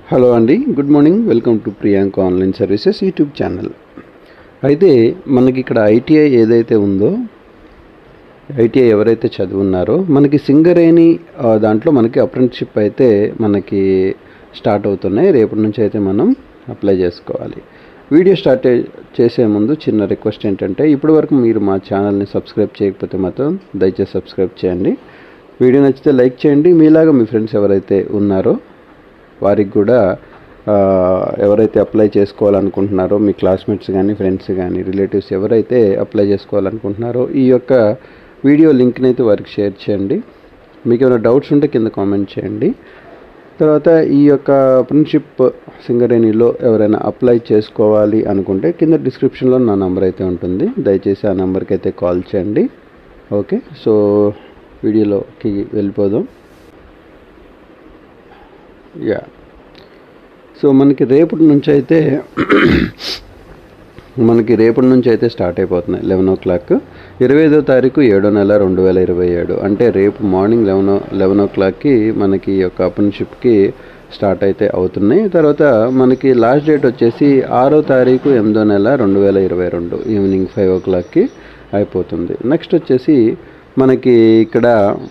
hello అండి good morning welcome to Priyanka online services YouTube channel అయితే మనకి ఇక్కడ ఐటీఐ ఏదైతే ఉందో ఐటీఐ ఎవరైతే చదువున్నారో మనకి సింగరేణి ఆ, దాంట్లో మనకి అప్రెంటిషిప్ అయితే మనకి స్టార్ట్ అవుతున్నాయి రేపటి నుంచి అయితే మనం అప్లై చేసుకోవాలి వీడియో స్టార్ట్ చే- చేసే ముందు చిన్న రిక్వెస్ట్ ఏంటంటే ఇప్పటి వరకు మీరు మా ఛానల్ని సబ్స్క్రైబ్ చేయకపోతే మాత్రం దయచేసి సబ్స్క్రైబ్ చేయండి వీడియో నచ్చితే లైక్ చేయండి మీలాగా మీ ఫ్రెండ్స్ ఎవరైతే ఉన్నారో వారికి కూడా ఆ, ఎవరైతే అప్లై చేసుకోవాలనుకుంటున్నారో మీ క్లాస్మేట్స్ కానీ ఫ్రెండ్స్ కానీ రిలేటివ్స్ ఎవరైతే అప్లై చేసుకోవాలనుకుంటున్నారో ఈ యొక్క వీడియో లింక్ని అయితే వారికి షేర్ చేయండి మీకు ఏమైనా డౌట్స్ ఉంటే కింద కామెంట్ చేయండి తర్వాత ఈ యొక్క ఫ్రెండ్షిప్ సింగరేణిలో ఎవరైనా అప్లై చేసుకోవాలి అనుకుంటే కింద డిస్క్రిప్షన్లో నా నెంబర్ అయితే ఉంటుంది దయచేసి ఆ నెంబర్కి అయితే కాల్ చేయండి ఓకే సో వీడియోలోకి వెళ్ళిపోదాం యా సో మనకి రేపటి నుంచి అయితే మనకి రేపటి నుంచి అయితే స్టార్ట్ అయిపోతున్నాయి లెవెన్ ఓ క్లాక్ ఇరవై ఐదో తారీఖు ఏడో నెల రెండు వేల ఇరవై ఏడు అంటే రేపు మార్నింగ్ లెవెన్ లెవెన్ ఓ క్లాక్కి మనకి ఈ యొక్క అప్రెంటిషిప్కి స్టార్ట్ అయితే అవుతున్నాయి తర్వాత మనకి లాస్ట్ డేట్ వచ్చేసి ఆరో తారీఖు ఎనిమిదో నెల రెండు వేల ఇరవై రెండు ఈవినింగ్ ఫైవ్ ఓ క్లాక్కి అయిపోతుంది నెక్స్ట్ వచ్చేసి మనకి ఇక్కడ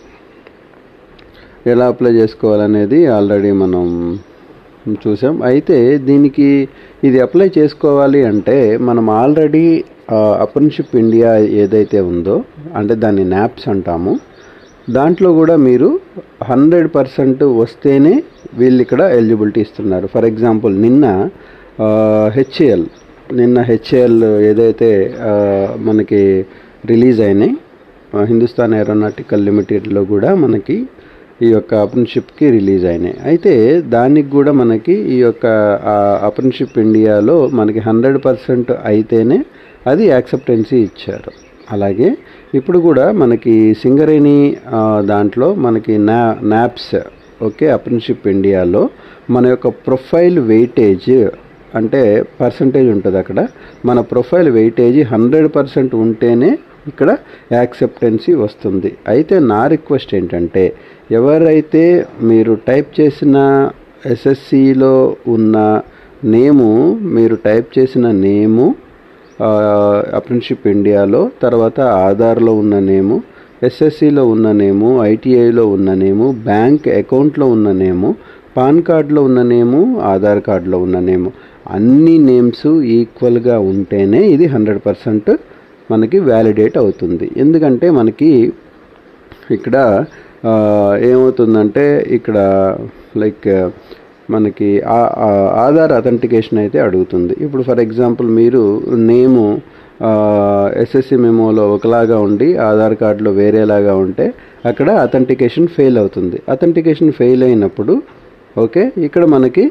ఎలా అప్లై చేసుకోవాలనేది ఆల్రెడీ మనం చూసాం అయితే దీనికి ఇది అప్లై చేసుకోవాలి అంటే మనం ఆల్రెడీ అప్రెంటిషిప్ ఇండియా ఏదైతే ఉందో అంటే దాన్ని నాప్స్ అంటాము దాంట్లో కూడా మీరు హండ్రెడ్ పర్సెంట్ వస్తేనే వీళ్ళు ఇక్కడ ఎలిజిబిలిటీ ఇస్తున్నారు ఫర్ ఎగ్జాంపుల్ నిన్న హెచ్ఏఎల్ నిన్న హెచ్ఏఎల్ ఏదైతే ఆ, మనకి రిలీజ్ అయినాయి ఆ, హిందుస్థాన్ ఏరోనాటికల్ లిమిటెడ్లో కూడా మనకి ఈ యొక్క అప్రెంటిషిప్కి రిలీజ్ అయినాయి అయితే దానికి కూడా మనకి ఈ యొక్క అప్రెంటిషిప్ ఇండియాలో మనకి హండ్రెడ్ పర్సెంట్ అయితేనే అది యాక్సెప్టెన్సీ ఇచ్చారు అలాగే ఇప్పుడు కూడా మనకి సింగరేణి ఆ, దాంట్లో మనకి నా నాప్స్ ఓకే అప్రెంటిషిప్ ఇండియాలో మన యొక్క ప్రొఫైల్ వెయిటేజ్ అంటే పర్సంటేజ్ ఉంటుంది అక్కడ మన ప్రొఫైల్ వెయిటేజ్ హండ్రెడ్ పర్సెంట్ ఉంటేనే ఇక్కడ యాక్సెప్టెన్సీ వస్తుంది అయితే నా రిక్వెస్ట్ ఏంటంటే ఎవరైతే మీరు టైప్ చేసిన ఎస్ఎస్సిలో ఉన్న నేము మీరు టైప్ చేసిన నేము అప్రెంటిషిప్ ఇండియాలో తర్వాత ఆధార్లో ఉన్న నేము ఎస్ఎస్సిలో ఉన్న నేము ఐటీఐలో ఉన్న నేము బ్యాంక్ అకౌంట్లో ఉన్న నేము పాన్ కార్డులో ఉన్న నేము ఆధార్ కార్డులో ఉన్న నేము అన్ని నేమ్స్ ఈక్వల్గా ఉంటేనే ఇది హండ్రెడ్ పర్సెంట్ మనకి వ్యాలిడేట్ అవుతుంది ఎందుకంటే మనకి ఇక్కడ ఆ, ఏమవుతుందంటే ఇక్కడ లైక్ మనకి ఆ- ఆ ఆధార్ అథెంటికేషన్ అయితే అడుగుతుంది ఇప్పుడు ఫర్ ఎగ్జాంపుల్ మీరు నేము ఎస్ఎస్సి మెమోలో ఒకలాగా ఉండి ఆధార్ కార్డులో వేరేలాగా ఉంటే అక్కడ అథెంటికేషన్ ఫెయిల్ అవుతుంది అథెంటికేషన్ ఫెయిల్ అయినప్పుడు ఓకే ఇక్కడ మనకి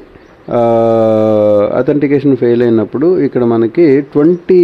అథెంటికేషన్ ఫెయిల్ అయినప్పుడు ఇక్కడ మనకి ట్వంటీ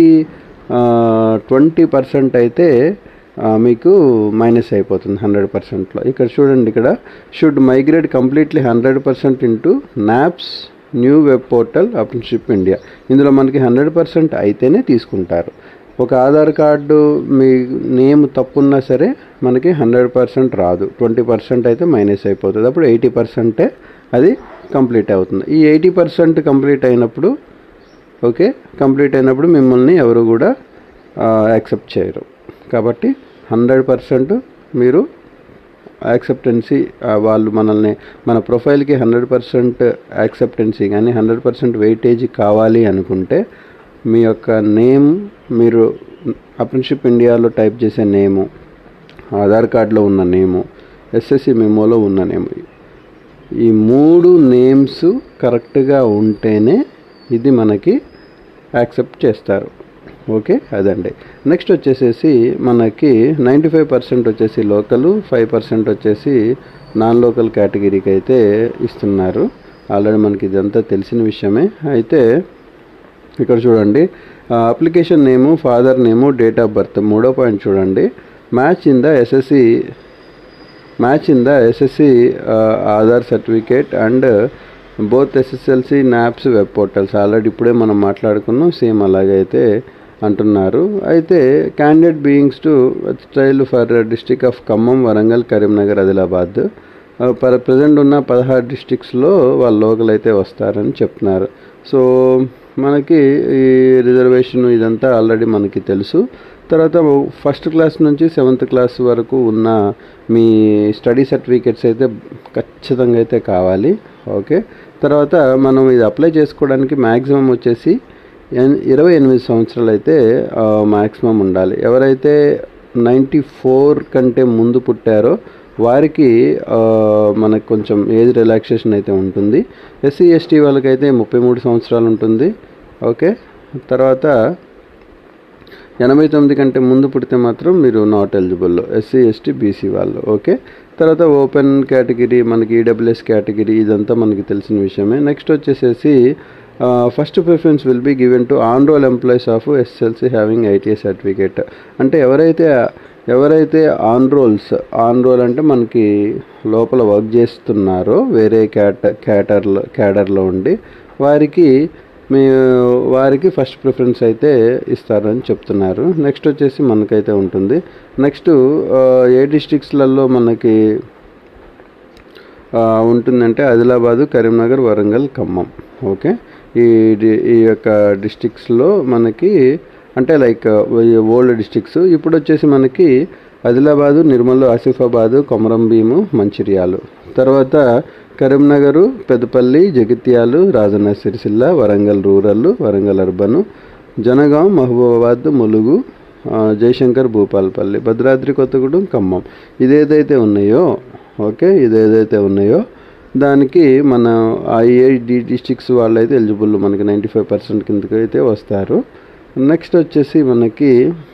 ట్వంటీ పర్సెంట్ అయితే ఆ, మీకు మైనస్ అయిపోతుంది హండ్రెడ్ పర్సెంట్లో ఇక్కడ చూడండి ఇక్కడ should migrate completely hundred percent into NAPS new web portal apprenticeship India ఇందులో మనకి హండ్రెడ్ పర్సెంట్ అయితేనే తీసుకుంటారు ఒక ఆధార్ కార్డు మీ నేమ్ తప్పున్నా సరే మనకి హండ్రెడ్ పర్సెంట్ రాదు ట్వంటీ పర్సెంట్ అయితే మైనస్ అయిపోతుంది అప్పుడు ఎయిటీ పర్సెంటే అది కంప్లీట్ అవుతుంది ఈ ఎయిటీ పర్సెంట్ కంప్లీట్ అయినప్పుడు ఓకే కంప్లీట్ అయినప్పుడు మిమ్మల్ని ఎవరు కూడా యాక్సెప్ట్ చేయరు కాబట్టి హండ్రెడ్ పర్సెంట్ మీరు యాక్సెప్టెన్సీ వాళ్ళు మనల్ని మన ప్రొఫైల్కి హండ్రెడ్ పర్సెంట్ యాక్సెప్టెన్సీ కానీ హండ్రెడ్ పర్సెంట్ వెయిటేజ్ కావాలి అనుకుంటే మీ యొక్క నేమ్ మీరు అప్రెంటిషిప్ ఇండియాలో టైప్ చేసే నేము ఆధార్ కార్డులో ఉన్న నేము ఎస్ఎస్సి మెమోలో ఉన్న నేము ఈ మూడు నేమ్స్ కరెక్ట్గా ఉంటేనే ఇది మనకి యాక్సెప్ట్ చేస్తారు ఓకే అదండి నెక్స్ట్ వచ్చేసేసి మనకి నైంటీ ఫైవ్ పర్సెంట్ వచ్చేసి లోకల్ ఫైవ్ పర్సెంట్ వచ్చేసి నాన్ లోకల్ కేటగిరీకి అయితే ఇస్తున్నారు ఆల్రెడీ మనకి ఇదంతా తెలిసిన విషయమే అయితే ఇక్కడ చూడండి application name father name date of birth మూడో పాయింట్ చూడండి match in the SSC match in the SSC Aadhaar certificate and both SSLC NAPS web portals already ఇప్పుడే మనం మాట్లాడుకున్నాం సేమ్ అలాగైతే అంటున్నారు అయితే క్యాండిడేట్ బీయింగ్స్ to erstwhile four district of Khammam Warangal Karimnagar Adilabad present ఉన్న పదహారు డిస్టిక్స్లో వాళ్ళ లోకల్ అయితే వస్తారని చెప్తున్నారు సో మనకి ఈ రిజర్వేషన్ ఇదంతా ఆల్రెడీ మనకి తెలుసు తర్వాత ఫస్ట్ క్లాస్ నుంచి సెవెంత్ క్లాస్ వరకు ఉన్న మీ స్టడీ సర్టిఫికేట్స్ అయితే ఖచ్చితంగా అయితే కావాలి ఓకే తర్వాత మనం ఇది అప్లై చేసుకోవడానికి మ్యాక్సిమం వచ్చేసి ఎన్- ఇరవై ఎనిమిది సంవత్సరాలు అయితే మ్యాక్సిమం ఉండాలి ఎవరైతే నైంటీ ఫోర్ కంటే ముందు పుట్టారో వారికి ఆ, మనకు కొంచెం ఏజ్ రిలాక్సేషన్ అయితే ఉంటుంది ఎస్సీ ఎస్టీ వాళ్ళకైతే ముప్పై మూడు సంవత్సరాలు ఉంటుంది ఓకే తర్వాత ఎనభై తొమ్మిది కంటే ముందు పుడితే మాత్రం మీరు not eligible SC ST BC వాళ్ళు ఓకే తర్వాత ఓపెన్ కేటగిరీ మనకి ఈడబ్ల్యూఎస్ కేటగిరీ ఇదంతా మనకి తెలిసిన విషయమే నెక్స్ట్ వచ్చేసేసి first preference will be given to on roll employees of SLC having ITI certificate అంటే ఎవరైతే ఎవరైతే ఆన్ రోల్స్ ఆన్ రోల్ అంటే మనకి లోపల వర్క్ చేస్తున్నారో వేరే క్యాట క్యాటర్లో క్యాడర్లో ఉండి వారికి మీ వారికి ఫస్ట్ ప్రిఫరెన్స్ అయితే ఇస్తారని చెప్తున్నారు నెక్స్ట్ వచ్చేసి మనకైతే ఉంటుంది నెక్స్ట్ ఏ డిస్ట్రిక్ట్స్లలో మనకి ఆ, ఉంటుందంటే ఆదిలాబాదు కరీంనగర్ వరంగల్ ఖమ్మం ఓకే ఈ డి- ఈ యొక్క డిస్ట్రిక్ట్స్లో మనకి అంటే లైక్ ఓల్డ్ డిస్ట్రిక్ట్స్ ఇప్పుడు వచ్చేసి మనకి ఆదిలాబాదు నిర్మల్ ఆసిఫాబాదు కొమరం భీము మంచిర్యాలు తర్వాత కరీంనగరు పెద్దపల్లి జగిత్యాలు రాజన్న సిరిసిల్ల వరంగల్ రూరల్ వరంగల్ అర్బను జనగాం మహబూబాబాద్ ములుగు ఆ, జయశంకర్ భూపాలపల్లి భద్రాద్రి కొత్తగూడెం ఖమ్మం ఇదేదైతే ఉన్నాయో ఓకే ఇదేదైతే ఉన్నాయో దానికి మన ఐఐడి డిస్ట్రిక్ట్స్ వాళ్ళైతే ఎలిజిబుల్ మనకి నైంటీ ఫైవ్ పర్సెంట్ కిందకి అయితే వస్తారు నెక్స్ట్ వచ్చేసి మనకి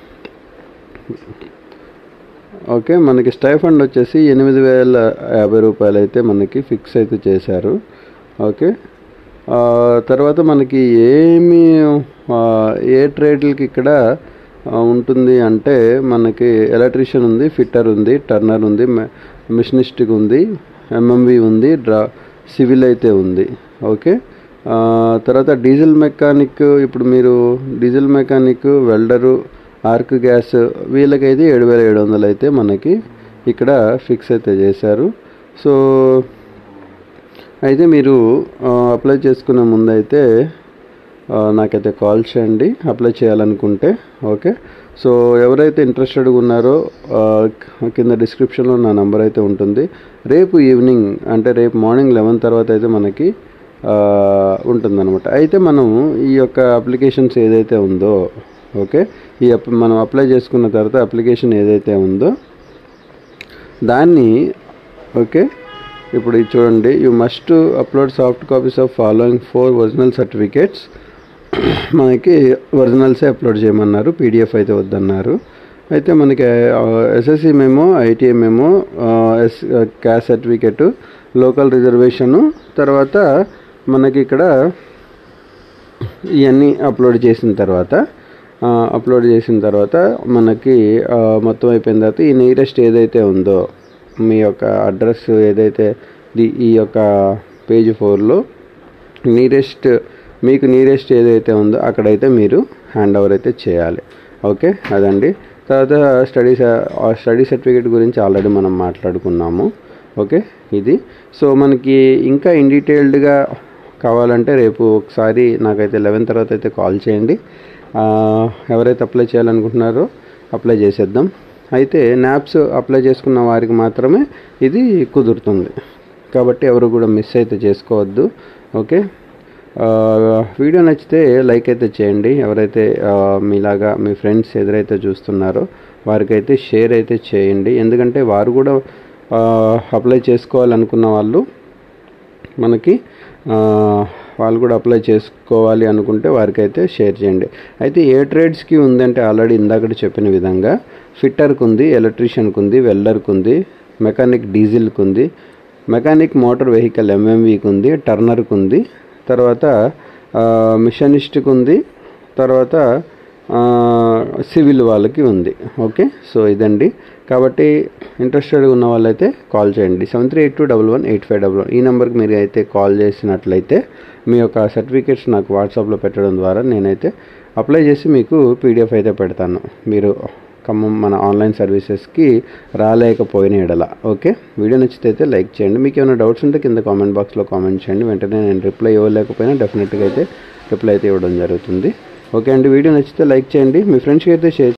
ఓకే మనకి స్టైఫండ్ వచ్చేసి ఎనిమిది వేల యాభై రూపాయలు అయితే మనకి ఫిక్స్ అయితే చేశారు ఓకే ఆ, తర్వాత మనకి ఏమి ఆ, ఏ ట్రేడ్లకి ఇక్కడ ఆ, ఉంటుంది అంటే మనకి ఎలక్ట్రీషియన్ ఉంది ఫిట్టర్ ఉంది టర్నర్ ఉంది మిషనిస్ట్కి ఉంది ఎంఎంవి ఉంది డ్రా సివిల్ అయితే ఉంది ఓకే ఆ, తర్వాత డీజిల్ మెకానిక్ ఇప్పుడు మీరు diesel mechanic welder arc gas వీళ్ళకైతే ఏడు వేల ఏడు వందలు అయితే మనకి ఇక్కడ ఫిక్స్ అయితే చేశారు సో అయితే మీరు ఆ, అప్లై చేసుకునే ముందు అయితే ఆ, నాకైతే కాల్ చేయండి అప్లై చేయాలనుకుంటే ఓకే సో ఎవరైతే ఇంట్రెస్టెడ్గా ఉన్నారో ఆ, కింద డిస్క్రిప్షన్లో నా నెంబర్ అయితే ఉంటుంది రేపు ఈవినింగ్ అంటే రేపు మార్నింగ్ లెవెన్ తర్వాత అయితే మనకి ఆ, ఉంటుందన్నమాట అయితే మనం ఈ యొక్క అప్లికేషన్స్ ఏదైతే ఉందో ఓకే ఈ అప్ మనం అప్లై చేసుకున్న తర్వాత అప్లికేషన్ ఏదైతే ఉందో దాన్ని ఓకే ఇప్పుడు ఇది చూడండి you must upload soft copies of following four original certificates మనకి ఒరిజినల్సే అప్లోడ్ చేయమన్నారు పీడిఎఫ్ అయితే వద్దన్నారు అయితే మనకి SSC memo ITI memo S caste certificate local reservation తర్వాత మనకి ఇక్కడ ఇవన్నీ అప్లోడ్ చేసిన తర్వాత ఆ, అప్లోడ్ చేసిన తర్వాత మనకి ఆ, మొత్తం అయిపోయిన తర్వాత ఈ నియరెస్ట్ ఏదైతే ఉందో మీ యొక్క అడ్రస్ ఏదైతే ది- ఈ యొక్క పేజ్ ఫోర్లో నియరెస్ట్ మీకు నియరెస్ట్ ఏదైతే ఉందో అక్కడైతే మీరు హ్యాండ్ ఓవర్ అయితే చేయాలి ఓకే అదండి తర్వాత స్టడీ స్టడీ సర్టిఫికేట్ గురించి ఆల్రెడీ మనం మాట్లాడుకున్నాము ఓకే ఇది సో మనకి ఇంకా ఇన్ డీటెయిల్డ్గా కావాలంటే రేపు ఒకసారి నాకైతే లెవెన్ తర్వాత అయితే కాల్ చేయండి ఆ, ఎవరైతే అప్లై చేయాలనుకుంటున్నారో అప్లై చేసేద్దాం అయితే నాప్స్ అప్లై చేసుకున్న వారికి మాత్రమే ఇది కుదురుతుంది కాబట్టి ఎవరు కూడా మిస్ అయితే చేసుకోవద్దు ఓకే ఆ, వీడియో నచ్చితే లైక్ అయితే చేయండి ఎవరైతే ఆ, మీలాగా మీ ఫ్రెండ్స్ ఎదురైతే చూస్తున్నారో వారికైతే షేర్ అయితే చేయండి ఎందుకంటే వారు కూడా ఆ, అప్లై చేసుకోవాలనుకున్న వాళ్ళు మనకి ఆ, వాళ్ళు కూడా అప్లై చేసుకోవాలి అనుకుంటే వారికైతే షేర్ చేయండి అయితే ఏ ట్రేడ్స్కి ఉందంటే ఆల్రెడీ ఇందాక చెప్పిన విధంగా ఫిట్టర్కి ఉంది ఎలక్ట్రీషియన్కి ఉంది వెల్డర్కి ఉంది మెకానిక్ డీజిల్కి ఉంది మెకానిక్ మోటార్ వెహికల్ ఎంఎంవీకి ఉంది టర్నర్కి ఉంది తర్వాత ఆ, మిషనిస్ట్కి ఉంది తర్వాత ఆ, సివిల్ వాళ్ళకి ఉంది ఓకే సో ఇదండి కాబట్టి ఇంట్రెస్టెడ్గా ఉన్న వాళ్ళైతే కాల్ చేయండి seven three eight two double one eight five double one ఈ నెంబర్కి మీరు అయితే కాల్ చేసినట్లయితే మీ యొక్క సర్టిఫికేట్స్ నాకు వాట్సాప్లో పెట్టడం ద్వారా నేనైతే అప్లై చేసి మీకు పీడిఎఫ్ అయితే పెడతాను మీరు ఖమ్మం మన ఆన్లైన్ సర్వీసెస్కి రాలేకపోయిన ఎడల ఓకే వీడియో నచ్చితే అయితే లైక్ చేయండి మీకు ఏమైనా డౌట్స్ ఉంటే కింద కామెంట్ బాక్స్లో కామెంట్ చేయండి వెంటనే నేను రిప్లై ఇవ్వలేకపోయినా డెఫినెట్గా అయితే రిప్లై అయితే ఇవ్వడం జరుగుతుంది ఓకే అండి వీడియో నచ్చితే లైక్ చేయండి మీ ఫ్రెండ్స్కి అయితే షేర్